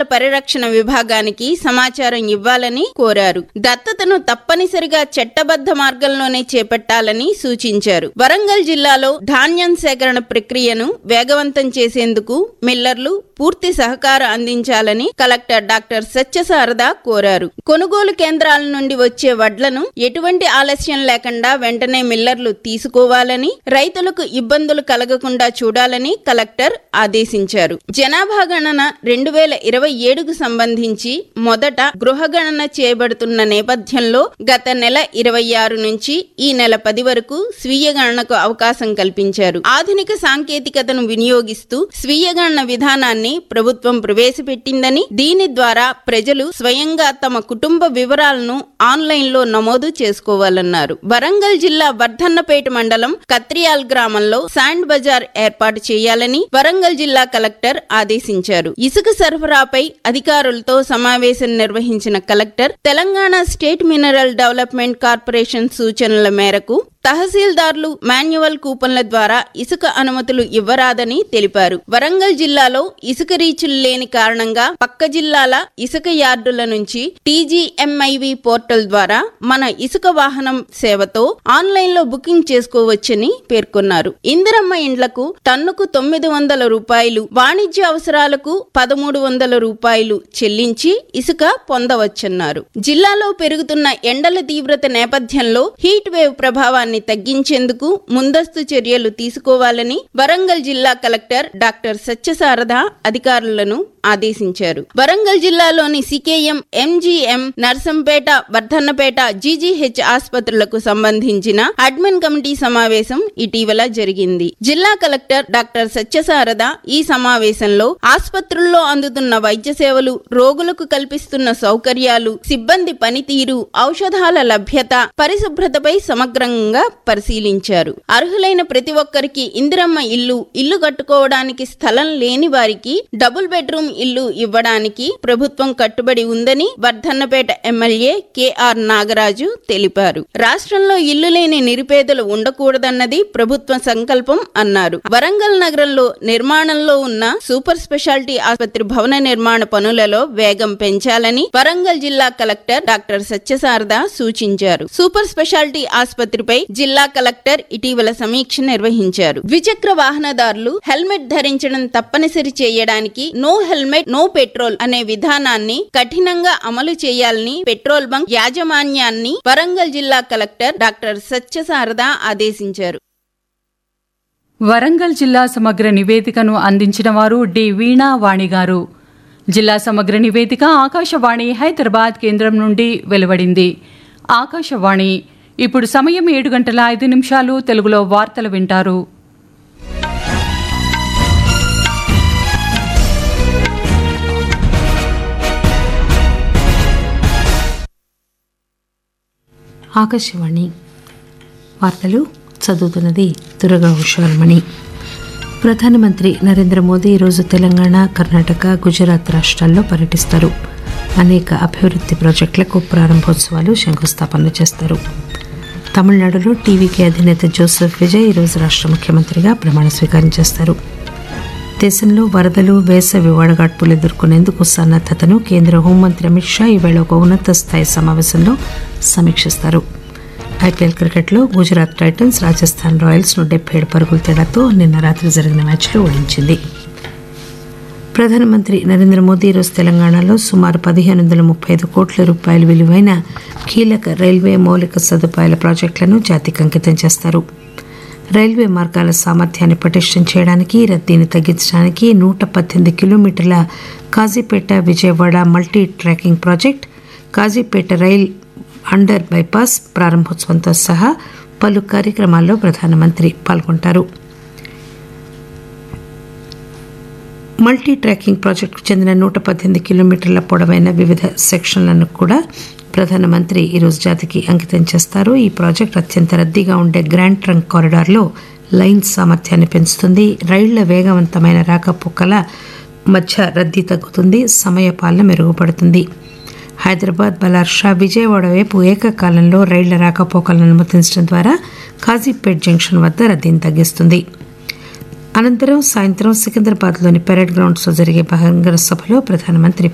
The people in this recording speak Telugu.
పరిరక్షణ విభాగానికి సమాచారం ఇవ్వాలని కోరారు దత్తతను తప్పనిసరిగా చట్టబద్ధ మార్గంలోనే చేపట్టాలని సూచించారు వరంగల్ జిల్లాలో ధాన్యం సేకరణ ప్రక్రియను వేగవంతం చేసేందుకు మిల్లర్లు పూర్తి సహకారం అందించాలని కలెక్టర్ డాక్టర్ సత్యసారద కోరారు కొనుగోలు కేంద్రాల నుండి వచ్చే వడ్లను ఎటువంటి ఆలస్యం లేకుండా వెంటనే మిల్లర్లు తీసుకోవాలని రైతులకు ఇబ్బందులు కలగకుండా చూడాలని కలెక్టర్ ఆదేశించారు జనాభా గణన రెండు వేల ఇరవై ఏడుకు సంబంధించి మొదట గృహ గణన చేయబడుతున్న నేపథ్యంలో గత నెల ఇరవై ఆరు నుంచి ఈ నెల పది వరకు స్వీయ గణనకు అవకాశం కల్పించారు ఆధునిక సాంకేతికతను వినియోగిస్తూ స్వీయ గణన విధానాన్ని ప్రభుత్వం ప్రవేశపెట్టిందని దీని ద్వారా ప్రజలు స్వయంగా తమ కుటుంబ వివరాలను ఆన్లైన్ లో నమోదు చేసుకోవాలన్నారు వరంగల్ జిల్లా వర్ధన్నపేట మండలం కత్రియాల్ గ్రామంలో శాండ్ బజార్ ఏర్పాటు చేయాలని వరంగల్ జిల్లా కలెక్టర్ ఆదేశించారు ఇసుక సరఫరాపై అధికారులతో సమావేశం నిర్వహించిన collector Telangana state mineral development corporation సూచనల మేరకు తహసీల్దార్లు మాన్యువల్ కూపన్ల ద్వారా ఇసుక అనుమతులు ఇవ్వరాదని తెలిపారు వరంగల్ జిల్లాలో ఇసుక రీచులు లేని కారణంగా పక్క జిల్లాల ఇసుక యార్డుల నుంచి టీజీఎంఐవి పోర్టల్ ద్వారా మన ఇసుక వాహనం సేవతో ఆన్లైన్ లో బుకింగ్ చేసుకోవచ్చని పేర్కొన్నారు ఇందిరమ్మ ఇండ్లకు టన్నుకు తొమ్మిది వందల రూపాయలు వాణిజ్య అవసరాలకు పదమూడు వందల రూపాయలు చెల్లించి ఇసుక పొందవచ్చన్నారు జిల్లాలో పెరుగుతున్న ఎండల తీవ్రత నేపథ్యంలో హీట్ వేవ్ ప్రభావాన్ని తగ్గించేందుకు ముందస్తు చర్యలు తీసుకోవాలని వరంగల్ జిల్లా కలెక్టర్ డాక్టర్ సత్యసారద అధికారులను ఆదేశించారు వరంగల్ జిల్లాలోని CKM MGM Narsampet Wardhannapet GGH ఆసుపత్రులకు సంబంధించిన అడ్మిన్ కమిటీ సమావేశం ఇటీవల జరిగింది జిల్లా కలెక్టర్ డాక్టర్ సత్యసారద ఈ సమావేశంలో ఆసుపత్రుల్లో అందుతున్న వైద్య సేవలు రోగులకు కల్పిస్తున్న సౌకర్యాలు సిబ్బంది పనితీరు ఔషధాల లభ్యత పరిశుభ్రతపై సమగ్రంగా పరిశీలించారు అర్హులైన ప్రతి ఒక్కరికి ఇందిరమ్మ ఇల్లు ఇల్లు కట్టుకోవడానికి స్థలం లేని వారికి డబుల్ బెడ్రూమ్ ఇల్లు ఇవ్వడానికి ప్రభుత్వం కట్టుబడి ఉందని వర్ధన్నపేట ఎమ్మెల్యే కెఆర్ నాగరాజు తెలిపారు రాష్ట్రంలో ఇల్లు లేని నిరుపేదలు ఉండకూడదన్నది ప్రభుత్వ సంకల్పం అన్నారు వరంగల్ నగరంలో నిర్మాణంలో ఉన్న సూపర్ స్పెషాలిటీ ఆసుపత్రి భవన నిర్మాణ పనులలో వేగం పెంచాలని వరంగల్ జిల్లా కలెక్టర్ డాక్టర్ సత్యసారద సూచించారు సూపర్ స్పెషాలిటీ ఆసుపత్రిపై జిల్లా కలెక్టర్ ఇటీవల సమీక్ష నిర్వహించారు ద్విచక్ర వాహనదారులు హెల్మెట్ ధరించడం తప్పనిసరి చేయడానికి నో హెల్మెట్ నో పెట్రోల్ అనే విధానాన్ని కఠినంగా అమలు చేయాలని పెట్రోల్ బంక్ యాజమాన్యాన్ని వరంగల్ జిల్లా కలెక్టర్ డాక్టర్ సత్యసారద ఆదేశించారు వరంగల్ జిల్లా సమగ్ర నివేదికను అందించిన వారు డి వీణా వాణి గారు జిల్లా సమగ్ర నివేదిక ఆకాశవాణి హైదరాబాద్ కేంద్రం నుండి వెలువడింది ఆకాశవాణి ఇప్పుడు సమయం ఏడు గంటల ఐదు నిమిషాలు తెలుగులో వార్తలు వింటారు ఆకాశవాణి వార్తలు చదువుతున్నది దురగా హుషారమణి ప్రధానమంత్రి నరేంద్ర మోదీ ఈరోజు తెలంగాణ కర్ణాటక గుజరాత్ రాష్ట్రాల్లో పర్యటిస్తారు అనేక అభివృద్ధి ప్రాజెక్టులకు ప్రారంభోత్సవాలు శంకుస్థాపనలు చేస్తారు తమిళనాడులో టీవీకి అధినేత జోసెఫ్ విజయ్ ఈరోజు రాష్ట్ర ముఖ్యమంత్రిగా ప్రమాణ స్వీకారం చేస్తారు దేశంలో వరదలు వేసవి వడగాడ్పులు ఎదుర్కొనేందుకు సన్నద్దతను కేంద్ర హోంమంత్రి అమిత్ షా ఈవేళ ఒక ఉన్నత స్థాయి సమావేశంలో సమీక్షిస్తారు ఐపీఎల్ క్రికెట్లో గుజరాత్ టైటన్స్ రాజస్థాన్ రాయల్స్ ను డెబ్బై ఏడు పరుగుల తేడాతో నిన్న రాత్రి జరిగిన మ్యాచ్లో ఓడించింది ప్రధానమంత్రి నరేంద్ర మోదీ ఈరోజు తెలంగాణలో సుమారు పదిహేను వందల ముప్పై ఐదు కోట్ల రూపాయల విలువైన కీలక రైల్వే మౌలిక సదుపాయాల ప్రాజెక్టులను జాతికి అంకితం చేస్తారు రైల్వే మార్గాల సామర్థ్యాన్ని పటిష్టం చేయడానికి రద్దీని తగ్గించడానికి నూట పద్దెనిమిది కిలోమీటర్ల Kazipet Vijayawada multi tracking project Kazipet rail under bypass ప్రారంభోత్సవంతో సహా పలు కార్యక్రమాల్లో ప్రధానమంత్రి పాల్గొంటారు మల్టీ ట్రాకింగ్ ప్రాజెక్టుకు చెందిన నూట పద్దెనిమిది కిలోమీటర్ల పొడవైన వివిధ సెక్షన్లను కూడా ప్రధానమంత్రి ఈరోజు జాతికి అంకితం చేస్తారు ఈ ప్రాజెక్ట్ అత్యంత రద్దీగా ఉండే గ్రాండ్ ట్రంక్ కారిడార్లో లైన్ సామర్థ్యాన్ని పెంచుతుంది రైళ్ల వేగవంతమైన రాకపోకల మధ్య రద్దీ తగ్గుతుంది సమయ పాలన మెరుగుపడుతుంది హైదరాబాద్ బలార్షా విజయవాడ వైపు ఏకకాలంలో రైళ్ల రాకపోకలను అనుమతించడం ద్వారా కాజీపేట్ జంక్షన్ వద్ద రద్దీని తగ్గిస్తుంది అనంతరం సాయంత్రం సికింద్రాబాద్లోని పెరేడ్ గ్రౌండ్స్లో జరిగే బహిరంగ సభలో ప్రధానమంత్రి